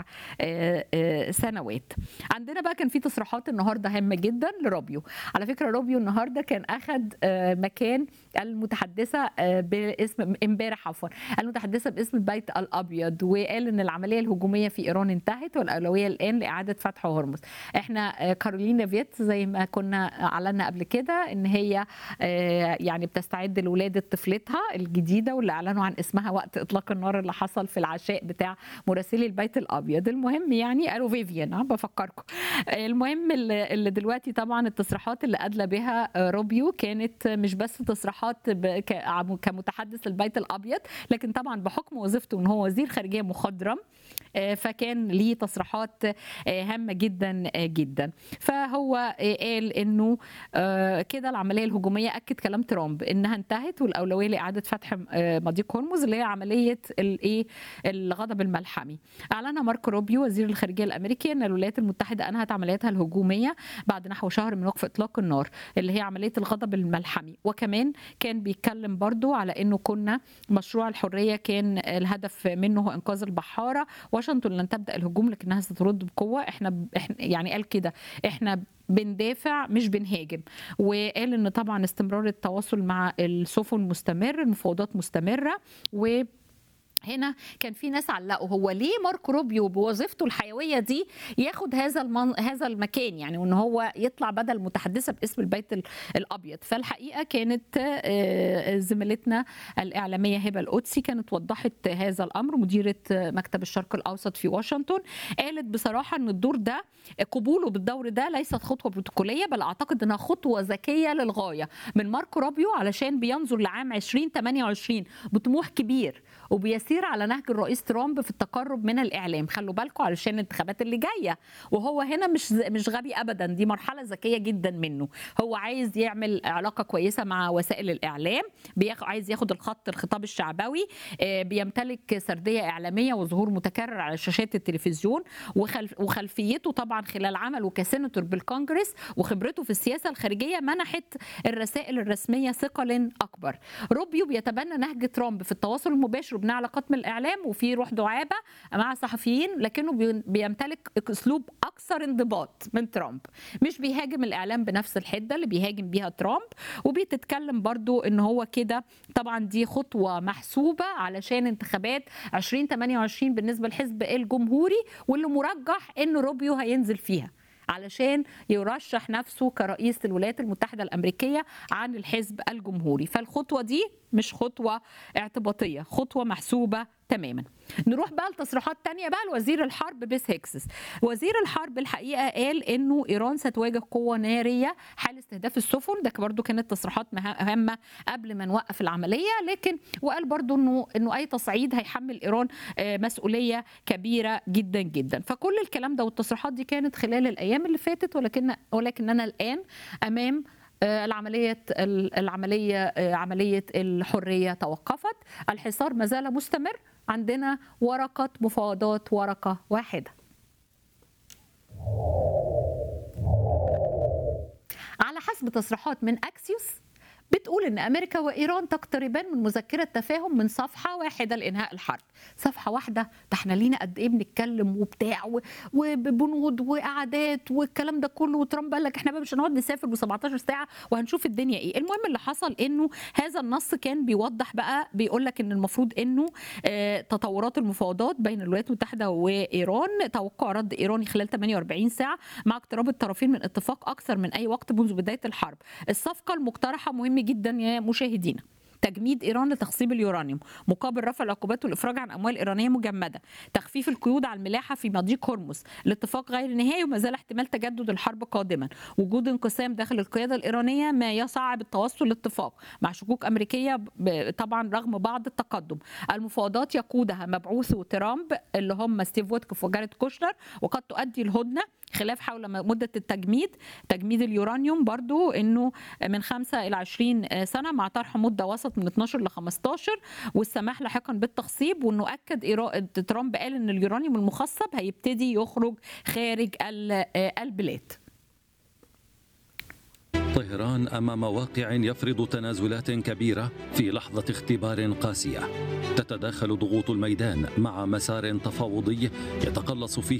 سبع آه، آه، سنوات عندنا بقى كان في تصريحات النهارده هامه جدا لروبيو على فكره روبيو النهارده كان اخذ آه، مكان المتحدثه آه، باسم امبارح عفوا المتحدثه باسم البيت الابيض وقال ان العمليه الهجوميه في ايران انتهت والاولويه الان لاعاده فتح هرمز احنا آه، كارولينا فيت زي ما كنا اعلنا قبل كده ان هي آه، يعني بتستعد لولاده طفلتها الجديده واللي اعلنوا عن اسمها وقت اطلاق النار اللي حصل في العشاء بتاع مراسلي البيت الابيض المهم يعني قالوا فيفيان ها بفكركم المهم اللي اللي دلوقتي طبعا التصريحات اللي ادلى بها آه، روبيو كانت مش بس تصريحات ب- ك- كمتحدث للبيت الابيض لكن طبعا بحكم وظيفته ان هو وزير خارجيه مخضرم آه، فكان ليه تصريحات آه، هامه جدا آه، جدا فهو آه، قال انه آه، كده العمليه الهجوميه اكد كلام ترامب انها انتهت والاولويه لاعاده فتح آه، مضيق هرمز اللي هي عمليه الايه الغضب الملحمي اعلن ماركو روبيو وزير الخارجيه الامريكي ان الولايات المتحده انهت عملياتها الهجوميه بعد نحو شهر من وقف اطلاق النار اللي هي عمليه الغضب الملحمي وكمان كان بيتكلم برضو على انه كنا مشروع الحريه كان الهدف منه هو انقاذ البحاره واشنطن لن تبدا الهجوم لكنها سترد بقوه احنا احنا يعني قال كده احنا بندافع مش بنهاجم وقال ان طبعا استمرار التواصل مع السفن مستمر المفاوضات مستمره و هنا كان في ناس علقوا هو ليه ماركو روبيو بوظيفته الحيويه دي ياخد هذا المن... هذا المكان يعني وان هو يطلع بدل متحدثه باسم البيت ال- الابيض فالحقيقه كانت آه، زميلتنا الاعلاميه هبه القدسي كانت وضحت هذا الامر مديره مكتب الشرق الاوسط في واشنطن قالت بصراحه ان الدور ده قبوله بالدور ده ليست خطوه بروتوكوليه بل اعتقد انها خطوه ذكيه للغايه من ماركو روبيو علشان بينظر لعام 2028 بطموح كبير وبيسير على نهج الرئيس ترامب في التقرب من الاعلام خلوا بالكم علشان الانتخابات اللي جايه وهو هنا مش مش غبي ابدا دي مرحله ذكيه جدا منه هو عايز يعمل علاقه كويسه مع وسائل الاعلام بياخ... عايز ياخد الخط الخطاب الشعبوي آه، بيمتلك سرديه اعلاميه وظهور متكرر على شاشات التلفزيون وخلف... وخلفيته طبعا خلال عمله كسيناتور بالكونجرس وخبرته في السياسه الخارجيه منحت الرسائل الرسميه ثقل اكبر روبيو بيتبنى نهج ترامب في التواصل المباشر وبناء علاقات من الاعلام وفي روح دعابه مع الصحفيين لكنه بي- بيمتلك اسلوب اكثر انضباط من ترامب مش بيهاجم الاعلام بنفس الحده اللي بيهاجم بيها ترامب وبيتتكلم برضو ان هو كده طبعا دي خطوه محسوبه علشان انتخابات 2028 بالنسبه للحزب الجمهوري واللي مرجح ان روبيو هينزل فيها علشان يرشح نفسه كرئيس الولايات المتحدة الأمريكية عن الحزب الجمهوري فالخطوة دي مش خطوة اعتباطية خطوة محسوبة تماما نروح بقى لتصريحات تانية بقى لوزير الحرب بيس هيكسس وزير الحرب الحقيقة قال انه ايران ستواجه قوة نارية حال استهداف السفن ده برضو كانت تصريحات مه- هامة قبل ما نوقف العملية لكن وقال برضو انه انه اي تصعيد هيحمل ايران آه، مسؤولية كبيرة جدا جدا فكل الكلام ده والتصريحات دي كانت خلال الايام اللي فاتت ولكن ولكننا الان امام آه، العملية العملية آه، عملية الحرية توقفت الحصار ما زال مستمر عندنا ورقة مفاوضات ورقة واحدة على حسب تصريحات من أكسيوس بتقول ان امريكا وايران تقتربان من مذكره تفاهم من صفحه واحده لانهاء الحرب صفحه واحده ده احنا لينا قد ايه بنتكلم وبتاع و- وبنود وقعدات والكلام ده كله وترامب قال لك احنا بقى مش هنقعد نسافر ب 17 ساعه وهنشوف الدنيا ايه المهم اللي حصل انه هذا النص كان بيوضح بقى بيقول لك ان المفروض انه آه، تطورات المفاوضات بين الولايات المتحده وايران توقع رد ايراني خلال 48 ساعه مع اقتراب الطرفين من اتفاق اكثر من اي وقت منذ بدايه الحرب الصفقه المقترحه مهم جدا يا مشاهدينا تجميد ايران لتخصيب اليورانيوم مقابل رفع العقوبات والافراج عن اموال ايرانيه مجمده تخفيف القيود على الملاحه في مضيق هرمز الاتفاق غير نهائي وما زال احتمال تجدد الحرب قادما وجود انقسام داخل القياده الايرانيه ما يصعب التوصل لاتفاق مع شكوك امريكيه ب- طبعا رغم بعض التقدم المفاوضات يقودها مبعوثو ترامب اللي هم ستيف ويتكوف وجاريت كوشنر وقد تؤدي الهدنه خلاف حول مدة التجميد تجميد اليورانيوم برضو انه من 5 الى 20 سنة مع طرح مدة وسط من 12 ل 15 والسماح لاحقا بالتخصيب وانه اكد إيرا- ترامب قال ان اليورانيوم المخصب هيبتدي يخرج خارج ال- البلاد طهران امام واقع يفرض تنازلات كبيره في لحظه اختبار قاسيه تتداخل ضغوط الميدان مع مسار تفاوضي يتقلص فيه